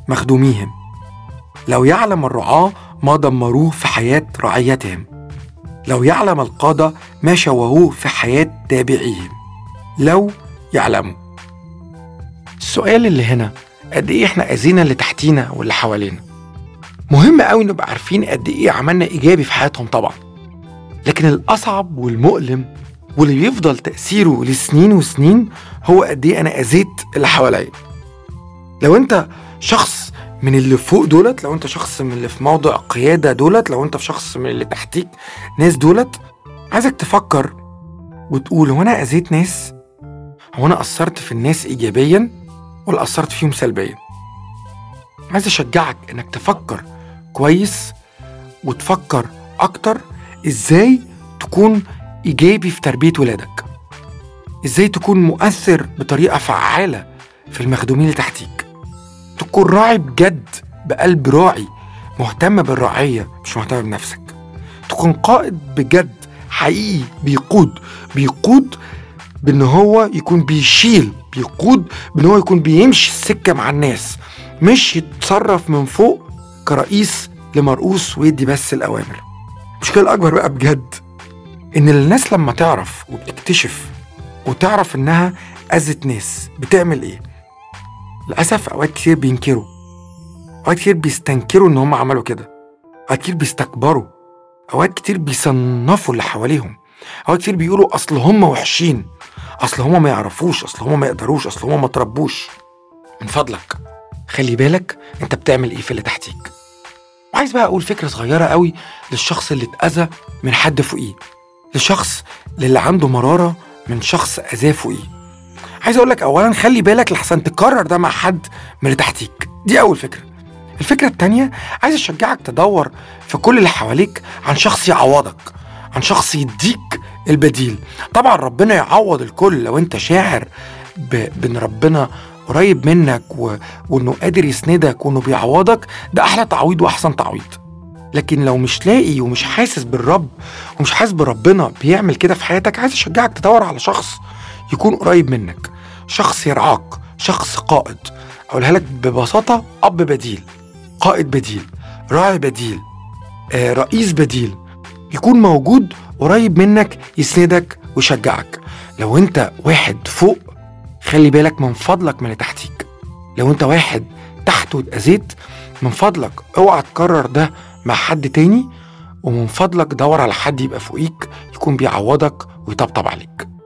مخدوميهم لو يعلم الرعاة ما دمروه في حياة رعيتهم لو يعلم القادة ما شوهوه في حياة تابعيهم لو يعلموا السؤال اللي هنا قد ايه احنا اذينا اللي تحتينا واللي حوالينا مهم قوي نبقى عارفين قد ايه عملنا ايجابي في حياتهم طبعا لكن الاصعب والمؤلم واللي بيفضل تاثيره لسنين وسنين هو قد ايه انا اذيت اللي حواليا لو انت شخص من اللي فوق دولت لو انت شخص من اللي في موضع قيادة دولت لو انت في شخص من اللي تحتيك ناس دولت عايزك تفكر وتقول هو انا اذيت ناس هو انا اثرت في الناس ايجابيا ولا اثرت فيهم سلبيا عايز اشجعك انك تفكر كويس وتفكر اكتر ازاي تكون ايجابي في تربيه ولادك ازاي تكون مؤثر بطريقه فعاله في المخدومين اللي تحتيك تكون راعي بجد بقلب راعي مهتم بالرعيه مش مهتم بنفسك تكون قائد بجد حقيقي بيقود بيقود بان هو يكون بيشيل بيقود بان هو يكون بيمشي السكه مع الناس مش يتصرف من فوق كرئيس لمرؤوس ويدي بس الاوامر المشكله الاكبر بقى بجد ان الناس لما تعرف وبتكتشف وتعرف انها اذت ناس بتعمل ايه للاسف اوقات كتير بينكروا اوقات كتير بيستنكروا ان هم عملوا كده اوقات كتير بيستكبروا اوقات كتير بيصنفوا اللي حواليهم اوقات كتير بيقولوا اصل هم وحشين اصل هم ما يعرفوش اصل هم ما يقدروش اصل هم ما تربوش من فضلك خلي بالك انت بتعمل ايه في اللي تحتيك وعايز بقى اقول فكره صغيره قوي للشخص اللي اتاذى من حد فوقيه لشخص للي عنده مراره من شخص اذاه فوقيه عايز اقول لك اولا خلي بالك لحسن تكرر ده مع حد من اللي تحتيك دي اول فكره الفكره التانيه عايز اشجعك تدور في كل اللي حواليك عن شخص يعوضك عن شخص يديك البديل طبعا ربنا يعوض الكل لو انت شاعر ب- بان ربنا قريب منك و... وانه قادر يسندك وانه بيعوضك ده احلى تعويض واحسن تعويض لكن لو مش لاقي ومش حاسس بالرب ومش حاسس بربنا بيعمل كده في حياتك عايز اشجعك تدور على شخص يكون قريب منك شخص يرعاك شخص قائد اقولها لك ببساطه اب بديل قائد بديل راعي بديل آه رئيس بديل يكون موجود قريب منك يسندك ويشجعك لو انت واحد فوق خلي بالك من فضلك من اللي تحتيك لو انت واحد تحت واتأذيت من فضلك اوعى تكرر ده مع حد تاني ومن فضلك دور على حد يبقى فوقيك يكون بيعوضك ويطبطب عليك